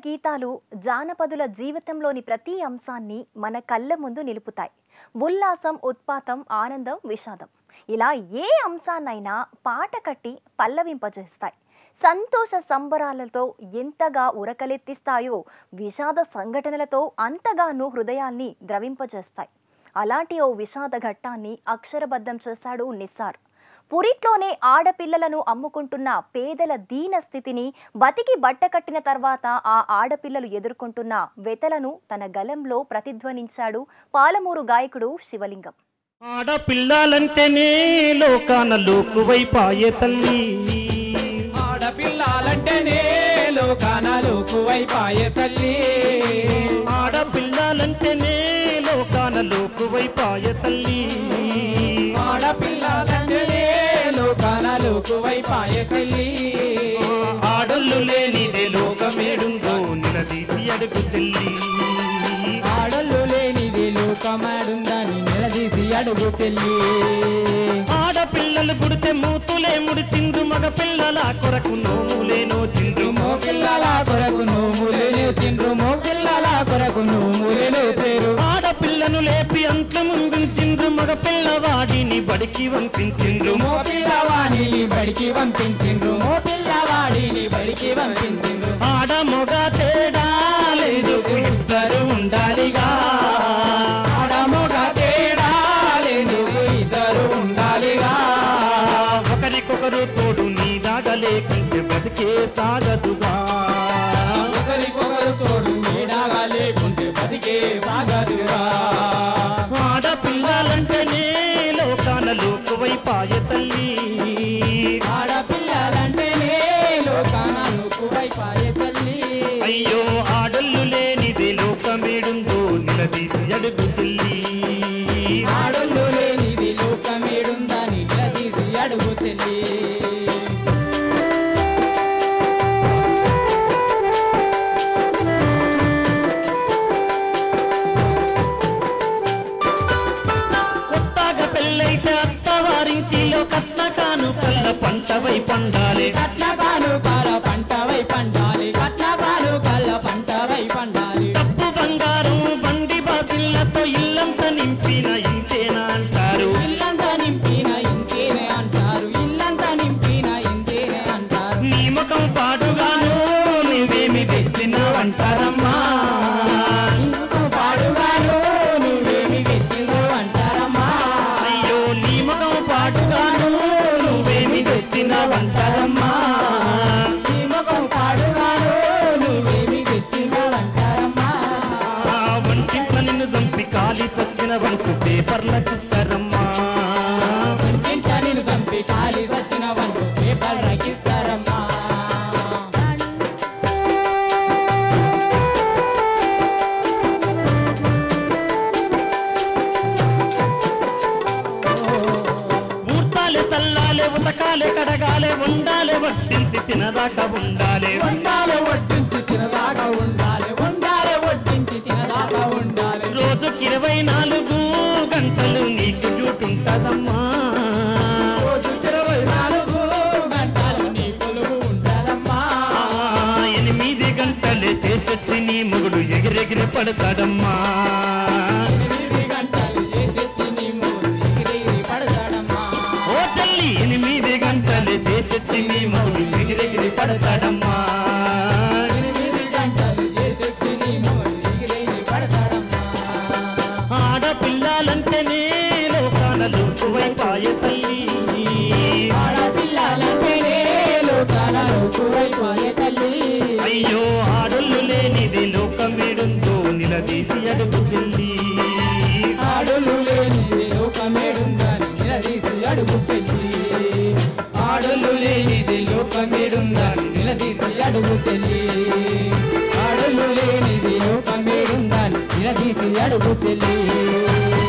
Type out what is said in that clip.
గీతాలు జానపదుల జీవితంలోని ప్రతి అంశాన్ని మన కళ్ళ ముందు నిలుపుతాయి ఉల్లాసం ఉత్పాతం ఆనందం విషాదం ఇలా ఏ అంశాన్నైనా పాట కట్టి పల్లవింపజేస్తాయి సంతోష సంబరాలతో ఎంతగా ఉరకలెత్తిస్తాయో విషాద సంఘటనలతో అంతగానూ హృదయాల్ని ద్రవింపజేస్తాయి అలాంటి ఓ విషాద ఘట్టాన్ని అక్షరబద్ధం చేశాడు నిస్సార్ పురిట్లోనే ఆడపిల్లలను అమ్ముకుంటున్న పేదల దీన స్థితిని బతికి బట్టకట్టిన తర్వాత ఆ ఆడపిల్లలు ఎదుర్కొంటున్న వెతలను తన గలంలో ప్రతిధ్వనించాడు పాలమూరు గాయకుడు శివలింగం ఆడపిల్లాలంటేనే లోకాన లోకువైపాయే తల్లి ఆడపిల్లాలంటేనే లోకాన లోకువైపాయే తల్లి ఆడపిల్లాలంటేనే లోకాన లోకువైపాయే తల్లి ఆడపిల్లాలంటేనే లోకాన లోకువైపాయే తల్లి ఆడళ్ళు లేనిదే లోకమేడుందో నిలదీసి అడుగు చెల్లి ఆడళ్ళు లేనిది లోకమాడుందని నిలదీసి అడుగు చెల్లి ఆడపిల్లలు పుడితే మూతులే ముడిచిండ్రు మగ పిల్లల కొరకు నోములేనో చిండ్రు మో పిల్లల కొరకు నోములు నేర్చిండ్రు మో పిల్లల కొరకు నోములు నేర్చేరు ఆడపిల్లను లేపి అంట్ల ముందుంచిండ్రు మగ పిల్లవాడిని బడికి పంపించిండ్రు మో పిల్లవాడిని బడికి పంపించిండ్రు మో పిల్లవాడిని బడికి పంపించిండ్రు ఆడ మొగ తేడా లేదు ఇద్దరు ఉండాలిగా ఆడమొగ తేడా లేదు ఇద్దరు ఉండాలిగా ఒకరికొకరు తోడు నీ లేకుంటే బతికే సాగదుగా ఒకరికొకరు తోడు నీడాగా లేకుంటే బతికే సాగదుగా ఆడపిల్లాలంటేనే లోకాన లోకువైపాయ తల్లి ఆడపిల్లలంటేనే లోకాన లోకువైపాయే తల్లి అయ్యో ఆడళ్ళు లేనిదే లోకమేడుందో నిలదీసి అడుగు చెల్లి ఆడళ్ళు లేనిది లోకమేడుందని నిలదీసి అడుగు చెల్లి కొత్తగా పెళ్ళైతే అత్తవారింటిలో కట్న కాను కళ్ళ పంటవై పండాలి కట్నగాను కాల పంటవై పండాలి కట్నగాను కళ్ళ పంటవై పండాలి డబ్బు బంగారం బండి బాసిల్లతో ఇల్లంతా నింపిన ఇంతేనా అంటారు ఇల్లంతా నింపిన ఇంకేనే అంటారు ఇల్లంతా నింపిన ఇంకేనే అంటారు నీ ముఖం పాడుగాను నువ్వేమి తెచ్చినావంటారమ్మా ఇంకో పాడుగాను నువ్వేమి తెచ్చిందో అంటారమ్మా అయ్యో నీ ముఖం పాడుగాను నువ్వేమి తెచ్చినావంటారమ్మా నీ ముఖం పాడుగాను నువ్వేమి తెచ్చిందో అంటారమ్మా ఆ వంటింట్ల నిన్ను చంపి కాలి సచ్చిన వంటు పేపర్లకు ఇస్తారమ్మా ఇంట నేను చంపి కాలి సచ్చిన వంటూ పేపర్ రగిస్తారమ్మా ఊర్చాలే తల్లాలే ఉతకాలే కడగాలే ఉండాలే వడ్డించి తినదాకా ఉండాలే ఉండాలి వడ్డించి తినదాకా ఉండాలి ఉండాలి వడ్డించి తినదాకా ఉండాలి రోజుకి ఇరవై నాలుగు గంటలు నీకు డ్యూటుంటదమ్మా రోజు ఇరవై నాలుగు గంటలు నీ కొలువు ఉంటదమ్మా ఆ, ఎనిమిది గంటలే చేసొచ్చి నీ మొగుడు ఎగిరెగిరి పడతాడమ్మా ఎనిమిది గంటలు చేసొచ్చి నీ మూడు ఎగిరెగిరి పడతాడమ్మా ఓ చల్లి ఎనిమిది గంటలే చేసొచ్చి నీ మొగుడు ఎగిరెగిరి పడతాడమ్మా ఎనిమిది గంటలు చేసొచ్చి నీ మూడు ఎగిరెగిరి పడతాడమ్మా ఆడపిల్లాలంటేనే లోకాన లోకువైపాయ తల్లి ఆడపిల్లలంటేనే లోకాల లోకువైపోయే తల్లి అయ్యో ఆడళ్ళు లేనిది లోకమేడుందో నిలదీసి అడుగు చెల్లి ఆడులు లేనిది లోకమేడుందని నిలదీసి అడుగు చెల్లి ఆడులు లేనిది లోకమేడుందని నిలదీసి అడుగు చెల్లి ఆడులు లేనిది లోకమేడుందని నిలదీసి అడుగు చెల్లి